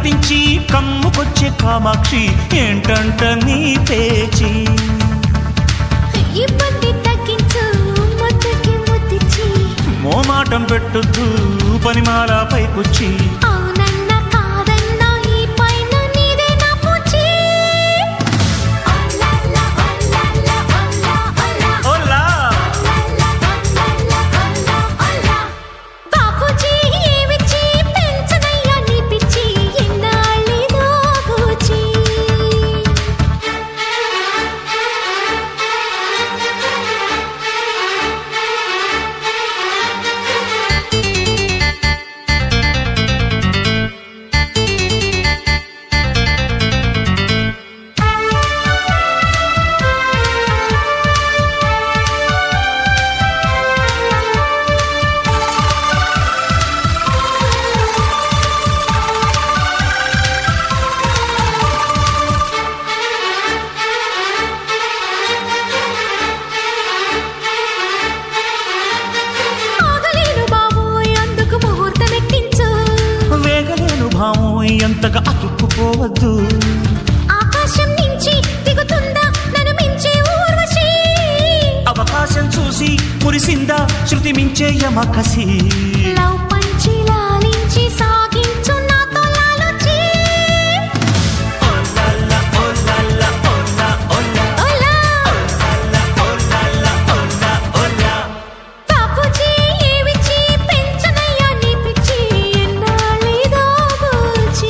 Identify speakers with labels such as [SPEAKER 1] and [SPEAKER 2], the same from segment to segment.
[SPEAKER 1] అట్టించి కమ్ముకొచ్చే కామాక్షి ఏంటంట నీ పేచి
[SPEAKER 2] ఇబ్బంది తగ్గించు ముద్దకి ముద్దిచ్చి
[SPEAKER 1] మోమాటం పెట్టొద్దు పనిమాల పైకొచ్చి
[SPEAKER 2] అవునన్న కాదన్న ఈ పైన నీదే నా పూచి
[SPEAKER 1] ఓలా
[SPEAKER 2] బాపూజీ ఏమిచ్చి పెంచనయ్యా నీ పిచ్చి ఎన్నాళ్ళిదో పూచి ఆగలేను బాబోయ్ అందుకు ముహూర్తం ఎక్కించు
[SPEAKER 1] వేగలేను భావం ఎంతగా అతుక్కుపోవద్దు
[SPEAKER 2] ఆకాశం నుంచి దిగుతుందా నన్ను మించే ఊర్వశి
[SPEAKER 1] అవకాశం చూసి మురిసిందా శృతి మించే యమకసి
[SPEAKER 2] లవ్ పంచి లాలించి సాగించు నాతో లాలుచి
[SPEAKER 1] ఓలాలా, ఓలాలా, ఓలా, ఓలా,
[SPEAKER 2] ఓలా
[SPEAKER 1] ఓలాలా, ఓలా, ఓలా.
[SPEAKER 2] బాపూజీ ఏమిచ్చి పెంచనయ్యా నీ పిచ్చి ఎన్నాళ్ళిదో బూచి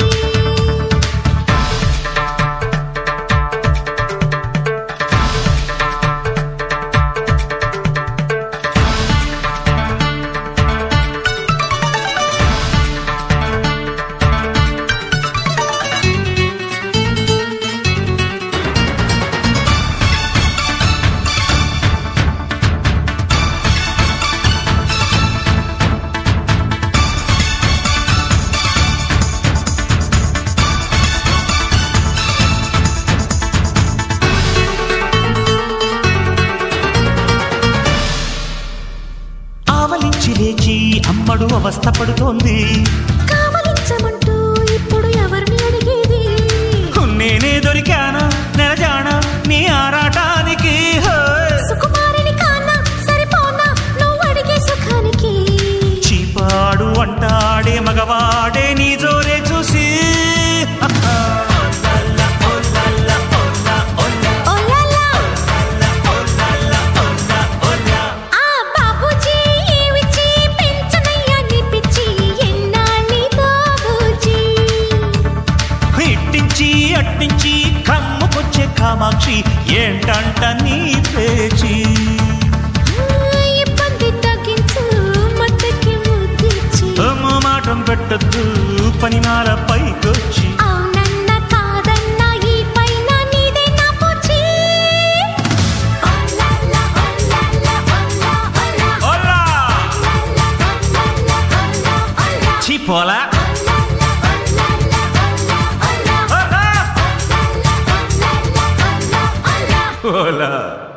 [SPEAKER 1] ఆవలించి లేచి అమ్మడు అవస్థ పడుతోంది
[SPEAKER 2] కావలించమంటూ ఇప్పుడు ఎవరిని అడిగేది
[SPEAKER 1] నేనే దొరికానా నెలజానా నీ ఆరాటానికి హోయ్.
[SPEAKER 2] సుకుమారిని కానా సరిపోనా నువ్వు అడిగే సుఖానికి
[SPEAKER 1] చీపాడు అంటాడే మగవాడే నీ జోరే చూసి ఓలాలా, ఓలాలా, ఓలా, ఓలా,
[SPEAKER 2] ఓలాలా
[SPEAKER 1] ఓలాలా, ఓలా, ఓలా.
[SPEAKER 2] ఆ బాబూజీ ఏమిచ్చి పెంచనయ్యా నీ పిచ్చి ఎన్నాళ్ళిదో బూచి
[SPEAKER 1] ఇట్టించి అట్టించి కమ్ముకొచ్చే కామాక్షి ఏంటంట నీ పేచి
[SPEAKER 2] ఇబ్బంది తగ్గించు మట్టకి ముద్దిచ్చి
[SPEAKER 1] మాటం పెట్టద్దు పనిమాల పైకొచ్చి
[SPEAKER 2] అవునన్న కాదన్న ఈ పైన నీదే నా పూచి ఓలాలా ఓలాలా ఓలా ఓలా
[SPEAKER 1] ఓలా
[SPEAKER 2] ఓలాలా ఓలాలా ఓలా
[SPEAKER 1] చీపోలా
[SPEAKER 2] ఓలాలా ఓలాలా ఓలా ఓలా
[SPEAKER 1] ఓలా
[SPEAKER 2] ఓలాలా ఓలాలా ఓలా
[SPEAKER 1] ఓలా